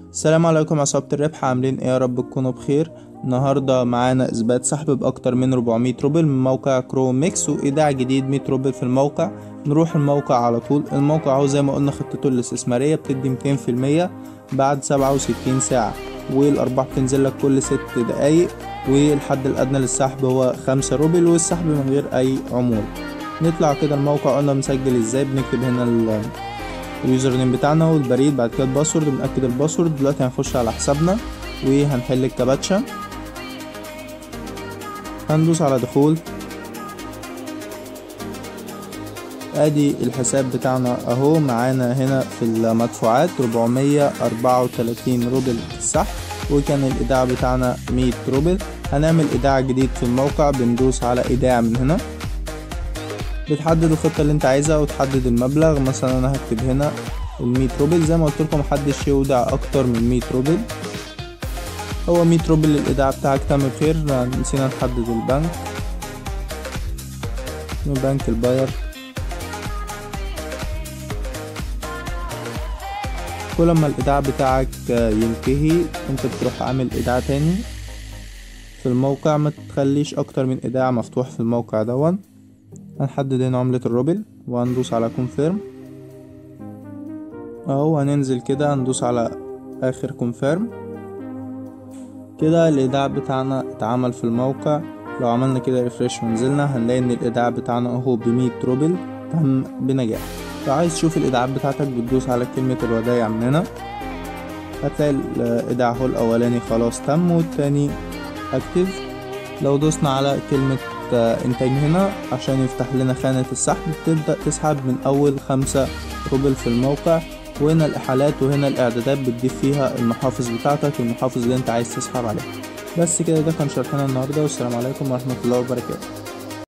السلام عليكم عصابة الربح عاملين ايه يا رب تكونوا بخير النهاردة معانا اثبات سحب باكتر من 400 روبل من موقع كرو ميكس وايداع جديد 100 روبل في الموقع نروح الموقع على طول الموقع اهو زي ما قلنا خطته الاستثمارية بتدي 200% بعد 67 ساعة والارباح بتنزل لك كل 6 دقايق والحد الادنى للسحب هو 5 روبل والسحب من غير اي عمولة نطلع كده الموقع قلنا مسجل ازاي بنكتب هنا ال اليوزر نيم بتاعنا والبريد بعد كده الباسورد بنأكد الباسورد دلوقتي هنخش على حسابنا وهنحل الكابتشا هندوس على دخول ادي الحساب بتاعنا اهو معانا هنا في المدفوعات 434 روبل السحب وكان الايداع بتاعنا 100 روبل هنعمل ايداع جديد في الموقع بندوس على ايداع من هنا بتحدد الخطة اللي انت عايزها وتحدد المبلغ مثلا انا هكتب هنا المية روبل زي ما قلت لكم محدش يودع اكتر من مية روبل هو مية روبل الايداع بتاعك تم بخير نسينا نحدد البنك من بنك الباير كل ما الايداع بتاعك ينتهي انت بتروح عامل ايداع تاني في الموقع ما تخليش اكتر من ايداع مفتوح في الموقع دون هنحدد هنا عملة الروبل وهندوس على كونفيرم اهو هننزل كده هندوس على اخر كونفيرم كده الايداع بتاعنا اتعمل في الموقع لو عملنا كده ريفرش ونزلنا هنلاقي ان الايداع بتاعنا اهو بمية روبل تم بنجاح لو عايز تشوف الايداعات بتاعتك بتدوس على كلمة الودايع من هنا هتلاقي الايداع اهو الاولاني خلاص تم والتاني اكتف لو دوسنا على كلمة انتاج هنا عشان يفتح لنا خانة السحب بتبدأ تسحب من اول خمسة روبل في الموقع وهنا الاحالات وهنا الاعدادات بتضيف فيها المحافظ بتاعتك المحافظ اللي انت عايز تسحب عليه بس كده ده كان شرحنا النهاردة والسلام عليكم ورحمة الله وبركاته